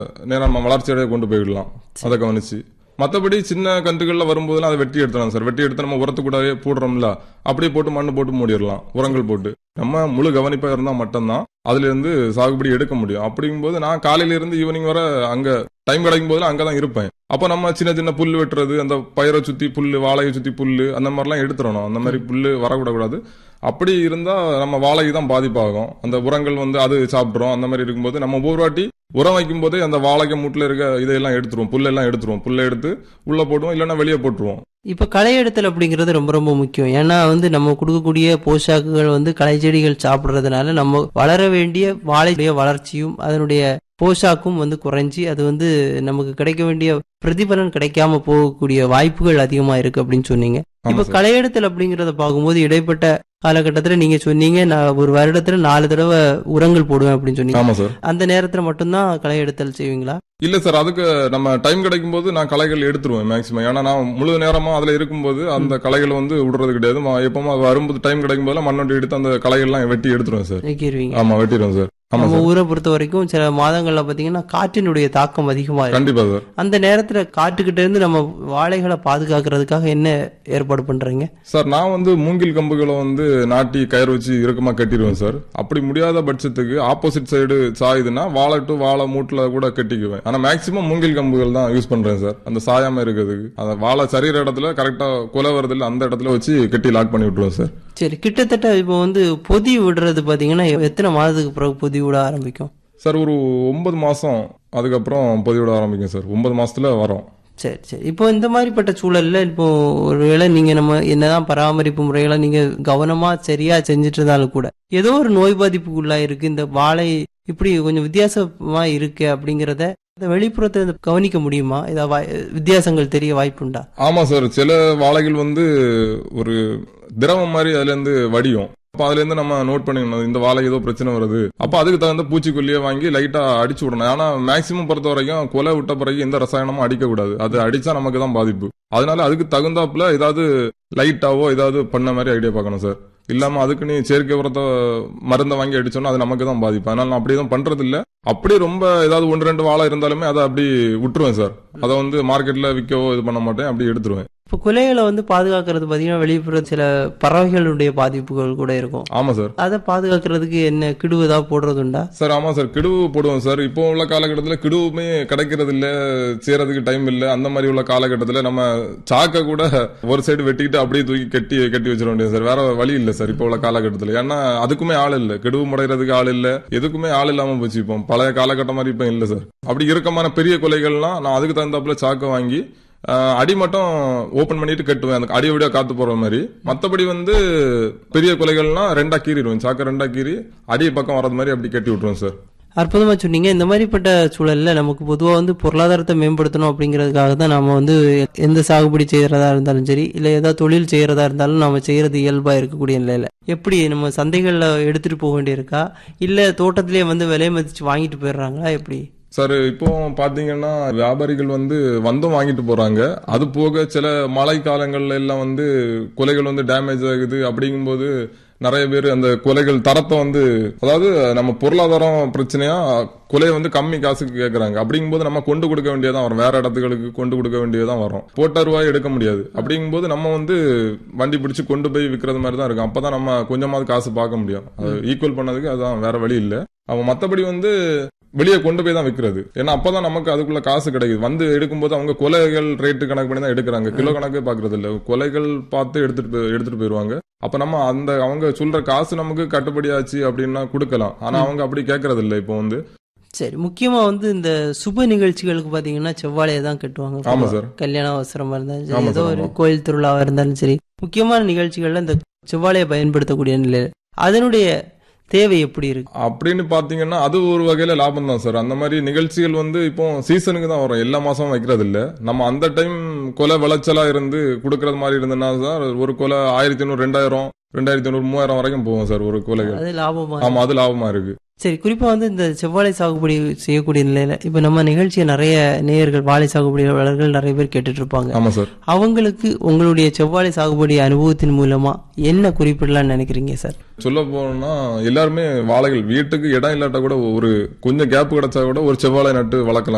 நேரம் நம்ம வளர்ச்சியடைய கொண்டு போயிடலாம் அதை கவனிச்சு மற்றபடி சின்ன கன்றுகள்ல வரும்போதெல்லாம் அதை வெட்டி எடுத்துடலாம் சார் வெட்டி எடுத்து நம்ம உரத்து கூடவே போடுறோம்ல அப்படியே போட்டு மண்ணு போட்டு மூடிடலாம் உரங்கள் போட்டு நம்ம முழு கவனிப்பா இருந்தா மட்டும்தான் அதுல இருந்து சாகுபடி எடுக்க முடியும் அப்படிங்கும்போது நான் காலையில இருந்து ஈவினிங் வர அங்க டைம் கிடைக்கும் போதெல்லாம் அங்கதான் இருப்பேன் அப்ப நம்ம சின்ன சின்ன புல் வெட்டுறது அந்த பயிரை சுத்தி புல்லு வாழையை சுத்தி புல்லு அந்த மாதிரிலாம் எடுத்துடணும் அந்த மாதிரி புல்லு வரக்கூடாது அப்படி இருந்தா நம்ம வாழைக்கு தான் பாதிப்பாகும் அந்த உரங்கள் வந்து அது சாப்பிட்றோம் அந்த மாதிரி இருக்கும்போது நம்ம ஒவ்வொரு வாட்டி உரம் வைக்கும் போதே அந்த வாழைக்கு மூட்டில் இருக்க இதையெல்லாம் எடுத்துருவோம் புல்லெல்லாம் எடுத்துருவோம் புல்லை எடுத்து உள்ள போடுவோம் இல்லைன்னா வெளியே போட்டுருவோம் இப்ப களை எடுத்தல் அப்படிங்கிறது ரொம்ப ரொம்ப முக்கியம் ஏன்னா வந்து நம்ம கொடுக்கக்கூடிய போஷாக்குகள் வந்து களை செடிகள் சாப்பிடுறதுனால நம்ம வளர வேண்டிய வாழையுடைய வளர்ச்சியும் அதனுடைய போஷாக்கும் வந்து குறைஞ்சி அது வந்து நமக்கு கிடைக்க வேண்டிய பிரதிபலன் கிடைக்காம போகக்கூடிய வாய்ப்புகள் அதிகமா இருக்கு அப்படின்னு சொன்னீங்க ஆமா இப்ப சார். களையெடுத்தல் அப்படிங்கறத பார்க்கும்போது இடைப்பட்ட காலகட்டத்துல நீங்க சொன்னீங்க நான் ஒரு வருடத்துல நாலு தடவை உரங்கள் போடுவேன் அப்படின்னு சொன்னீங்க ஆமா சார் அந்த நேரத்துல மட்டும்தான் களையெடுத்தல் செய்வீங்களா இல்ல சார் அதுக்கு நம்ம டைம் கிடைக்கும் போது நான் களைகள் எடுத்துருவேன் மேக்ஸிமம் ஏன்னா நான் முழு நேரமா அதுல இருக்கும்போது அந்த களைகளை வந்து விடுறது கிடையாது ம- எப்பவுமே அது வரும்போது டைம் கிடைக்கும் போதெல்லாம் மண்ணொட்டி எடுத்து அந்த களைகள்லாம் வெட்டி எடுத்துருவேன் சார் நீக்கிடுவீங்க ஆமா வெட்டிடுவேன் சார் ஆமா நம்ம சார் ஊரை பொறுத்த வரைக்கும் சில மாதங்கள்ல பாத்தீங்கன்னா காற்றினுடைய தாக்கம் அதிகமா இருக்கும் கண்டிப்பா சார் அந்த நேரத்துல காட்டுக்கிட்ட இருந்து நம்ம வாழைகளை பாதுகாக்கிறதுக்காக என்ன ஏற்பாடு பண்றீங்க சார் நான் வந்து மூங்கில் கம்புகளை வந்து நாட்டி கயிறு வச்சு இறுக்கமா கட்டிடுவேன் சார் அப்படி முடியாத பட்சத்துக்கு ஆப்போசிட் சைடு சாயுதுன்னா வாழை டு வாழை மூட்டுல கூட கட்டிக்குவேன் ஆனா மேக்சிமம் மூங்கில் கம்புகள் தான் யூஸ் பண்றேன் சார் அந்த சாயாம இருக்கிறதுக்கு அந்த வாழை சரிகிற இடத்துல கரெக்டா கொலை வருதில்ல அந்த இடத்துல வச்சு கட்டி லாக் பண்ணி விட்டுருவேன் சார் சரி கிட்டத்தட்ட இப்போ வந்து பொதி விடுறது பாத்தீங்கன்னா எத்தனை மாதத்துக்கு பிறகு பொதி விட ஆரம்பிக்கும் சார் ஒரு ஒன்பது மாசம் அதுக்கப்புறம் பொதிவிட ஆரம்பிக்கும் சார் ஒன்பது மாசத்துல வரோம் சரி சரி இப்போ இந்த மாதிரிப்பட்ட சூழல்ல இப்போ ஒருவேளை நீங்க நம்ம என்னதான் பராமரிப்பு முறைகளை நீங்க கவனமா சரியா செஞ்சுட்டு இருந்தாலும் கூட ஏதோ ஒரு நோய் பாதிப்புக்குள்ளா இருக்கு இந்த வாழை இப்படி கொஞ்சம் வித்தியாசமா இருக்கு அப்படிங்கறத இந்த வெளிப்புறத்தை இருந்து கவனிக்க முடியுமா ஏதாவது வாய்- வித்தியாசங்கள் தெரிய வாய்ப்புண்டா ஆமா சார் சில வாழைகள் வந்து ஒரு திரவம் மாதிரி அதுல இருந்து வடியும் அப்ப அதுல இருந்து நம்ம நோட் பண்ணிக்கணும் இந்த வாழை ஏதோ பிரச்சனை வருது அப்ப அதுக்கு தகுந்த பூச்சிக்கொல்லியை வாங்கி லைட்டா அடிச்சு விடணும் ஆனா மேக்சிமம் பொறுத்த வரைக்கும் கொலை விட்ட பிறகு எந்த ரசாயனமும் அடிக்க கூடாது அது அடிச்சா நமக்கு தான் பாதிப்பு அதனால அதுக்கு தகுந்தாப்புல ஏதாவது லைட்டாவோ ஏதாவது பண்ண மாதிரி ஐடியா பார்க்கணும் சார் இல்லாம அதுக்கு நீ செயற்கை உரத்தை மருந்தை வாங்கி அடிச்சோம்னா அது நமக்கு தான் பாதிப்பு அதனால நான் அப்படி எதுவும் பண்றது இல்ல அப்படி ரொம்ப ஏதாவது ஒன்று ரெண்டு வாழை இருந்தாலுமே அதை அப்படி விட்டுருவேன் சார் அதை வந்து மார்க்கெட்ல விற்கவோ இது பண்ண மாட்டேன் அப்படி எடுத்துருவேன் இப்போ குலைகளை வந்து பாதுகாக்கிறது பாத்தீங்கன்னா வெளிப்புற சில பறவைகளுடைய பாதிப்புகள் கூட இருக்கும் ஆமா சார் அதை பாதுகாக்கிறதுக்கு என்ன கிடுவதா போடுறதுண்டா சார் ஆமா சார் கிடுவு போடுவோம் சார் இப்போ உள்ள காலகட்டத்தில் கிடுவுமே கிடைக்கிறது இல்ல செய்யறதுக்கு டைம் இல்ல அந்த மாதிரி உள்ள காலகட்டத்தில் நம்ம சாக்க கூட ஒரு சைடு வெட்டிக்கிட்டு அப்படியே தூக்கி கட்டி கட்டி வச்சிட வேண்டியது சார் வேற வழி இல்ல சார் இப்போ உள்ள காலகட்டத்தில் ஏன்னா அதுக்குமே ஆள் இல்ல கிடுவு முடைகிறதுக்கு ஆள் இல்ல எதுக்குமே ஆள் இல்லாம போச்சு இப்போ பழைய காலகட்டம் மாதிரி இப்போ இல்ல சார் அப்படி இறுக்கமான பெரிய கொலைகள்லாம் நான் அதுக்கு தகுந்தாப்புல சாக்க வாங்கி ஆஹ், அடி மட்டும் ஓபன் பண்ணிட்டு கட்டுவேன் அந்த அடி விட காத்து போற மாதிரி மத்தபடி வந்து பெரிய கொலைகள்னா ரெண்டா கீறிடுவேன் சாக்க ரெண்டா கீறி அடி பக்கம் வர்றது மாதிரி அப்படி கட்டி விட்டுருவேன் சார் அற்புதமா சொன்னீங்க இந்த மாதிரிப்பட்ட சூழல்ல நமக்கு பொதுவா வந்து பொருளாதாரத்தை மேம்படுத்தணும் அப்படிங்கிறதுக்காக தான் நாம வந்து எந்த சாகுபடி செய்யறதா இருந்தாலும் சரி இல்ல ஏதாவது தொழில் செய்யறதா இருந்தாலும் நாம செய்யறது இயல்பா இருக்கக்கூடிய நிலையில எப்படி நம்ம சந்தைகள்ல எடுத்துட்டு போக வேண்டியிருக்கா இல்ல தோட்டத்திலேயே வந்து விலையை மதிச்சு வாங்கிட்டு போயிடுறாங்களா எப்படி சார் இப்போ பாத்தீங்கன்னா வியாபாரிகள் வந்து வந்தும் வாங்கிட்டு போறாங்க அது போக சில மழை காலங்கள்ல எல்லாம் வந்து கொலைகள் வந்து டேமேஜ் ஆகுது அப்படிங்கும்போது நிறைய பேர் அந்த கொலைகள் தரத்தை வந்து அதாவது நம்ம பொருளாதாரம் பிரச்சனையா கொலையை வந்து கம்மி காசுக்கு கேக்குறாங்க அப்படிங்கும்போது நம்ம கொண்டு கொடுக்க வேண்டியதான் வரும் வேற இடத்துகளுக்கு கொண்டு கொடுக்க வேண்டியதான் வரும் போட்ட ரூபாய் எடுக்க முடியாது அப்படிங்கும்போது நம்ம வந்து வண்டி பிடிச்சு கொண்டு போய் விற்கிறது மாதிரி தான் இருக்கும் அப்பதான் நம்ம கொஞ்சமாவது காசு பார்க்க முடியும் அது ஈக்குவல் பண்ணதுக்கு அதான் வேற வழி இல்ல அவன் மத்தபடி வந்து வெளியே கொண்டு போய் தான் விற்கிறது ஏன்னா அப்பதான் நமக்கு அதுக்குள்ள காசு கிடைக்குது வந்து எடுக்கும்போது அவங்க கொலைகள் ரேட்டு கணக்கு பண்ணி தான் எடுக்கிறாங்க கிலோ கணக்கே பாக்குறது இல்ல கொலைகள் பார்த்து எடுத்துட்டு போய்- எடுத்துட்டு போயிருவாங்க அப்ப நம்ம அந்த அவங்க சொல்ற காசு நமக்கு கட்டுப்படியாச்சு அப்படின்னா கொடுக்கலாம் ஆனா அவங்க அப்படி கேட்கறது இல்ல இப்போ வந்து சரி முக்கியமா வந்து இந்த சுப நிகழ்ச்சிகளுக்கு பாத்தீங்கன்னா செவ்வாழையை தான் கட்டுவாங்க ஆமா சார் கல்யாண அவசரமா இருந்தாலும் சரி ஆமா ஏதோ சார், ஒரு ஆமா. கோயில் திருவிழாவா இருந்தாலும் சரி முக்கியமான நிகழ்ச்சிகள்ல இந்த செவ்வாழையை பயன்படுத்தக்கூடிய நிலையில அதனுடைய தேவை எப்படி இருக்கு அப்படின்னு பாத்தீங்கன்னா அது ஒரு வகையில லாபம் தான் சார் அந்த மாதிரி நிகழ்ச்சிகள் வந்து இப்போ சீசனுக்கு தான் வரும் எல்லா மாசமும் வைக்கிறது இல்ல நம்ம அந்த டைம் கொலை விளைச்சலா இருந்து கொடுக்கறது மாதிரி இருந்ததுன்னா சார் ஒரு கொலை ஆயிரத்தி ஐநூறு ரெண்டாயிரம் ரெண்டாயிரத்தி ஐநூறு மூவாயிரம் வரைக்கும் போகும் சார் ஒரு கொலைகள் அது லாபமா ஆமா அது லாபமா இருக்கு சரி குறிப்பா வந்து இந்த செவ்வாழை சாகுபடி செய்யக்கூடிய நிலையில இப்ப நம்ம நிகழ்ச்சியை நிறைய நேயர்கள் வாழை சாகுபடியாளர்கள் நிறைய பேர் கேட்டுட்டு இருப்பாங்க ஆமா சார் அவங்களுக்கு உங்களுடைய செவ்வாழை சாகுபடி அனுபவத்தின் மூலமா என்ன குறிப்பிடலாம்னு நினைக்கிறீங்க சார் சொல்ல போனா எல்லாருமே வாழைகள் வீட்டுக்கு இடம் இல்லாட்டா கூட ஒரு கொஞ்சம் கேப் கிடைச்சா கூட ஒரு செவ்வாழை நட்டு வளர்க்கலாம்